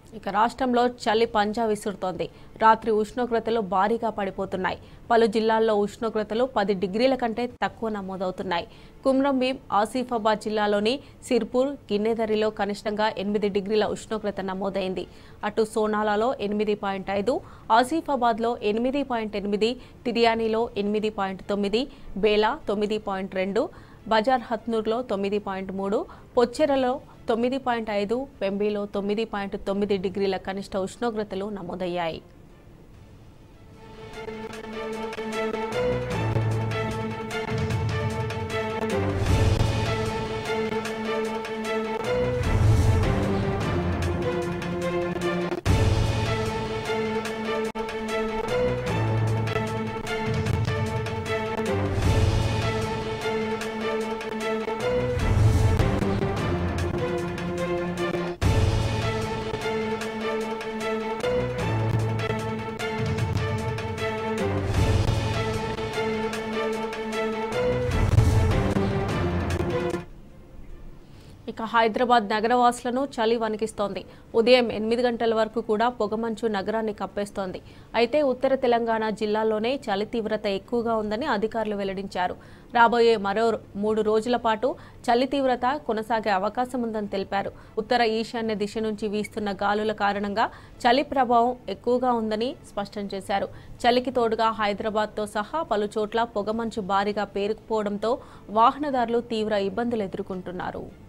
ఇక రాష్ట్రంలో చలి పంజా విసురుతోంది రాత్రి ఉష్ణోగ్రతలు భారీగా పడిపోతున్నాయి పలు జిల్లాల్లో ఉష్ణోగ్రతలు పది డిగ్రీల కంటే తక్కువ నమోదవుతున్నాయి కుమ్రంభీం ఆసిఫాబాద్ జిల్లాలోని సిర్పూర్ గిన్నెదరిలో కనిష్టంగా ఎనిమిది డిగ్రీల ఉష్ణోగ్రత నమోదైంది అటు సోనాలలో ఎనిమిది పాయింట్ ఐదు ఆసిఫాబాద్లో ఎనిమిది పాయింట్ ఎనిమిది తిరియానీలో ఎనిమిది పాయింట్ తొమ్మిది బేలా తొమ్మిది పాయింట్ రెండు బజార్ హత్నూర్లో తొమ్మిది పాయింట్ మూడు పొచ్చెరలో తొమ్మిది పాయింట్ ఐదు పెంబిలో తొమ్మిది పాయింట్ తొమ్మిది డిగ్రీల కనిష్ట ఉష్ణోగ్రతలు నమోదయ్యాయి ఇక హైదరాబాద్ నగరవాసులను చలి వణికిస్తోంది ఉదయం ఎనిమిది గంటల వరకు కూడా పొగమంచు నగరాన్ని కప్పేస్తోంది అయితే ఉత్తర తెలంగాణ జిల్లాల్లోనే చలి తీవ్రత ఎక్కువగా ఉందని అధికారులు వెల్లడించారు రాబోయే మరో మూడు రోజుల పాటు చలి తీవ్రత కొనసాగే అవకాశం ఉందని తెలిపారు ఉత్తర ఈశాన్య దిశ నుంచి వీస్తున్న గాలుల కారణంగా చలి ప్రభావం ఎక్కువగా ఉందని స్పష్టం చేశారు చలికి తోడుగా హైదరాబాద్తో సహా పలు చోట్ల పొగమంచు భారీగా పేరుకుపోవడంతో వాహనదారులు తీవ్ర ఇబ్బందులు ఎదుర్కొంటున్నారు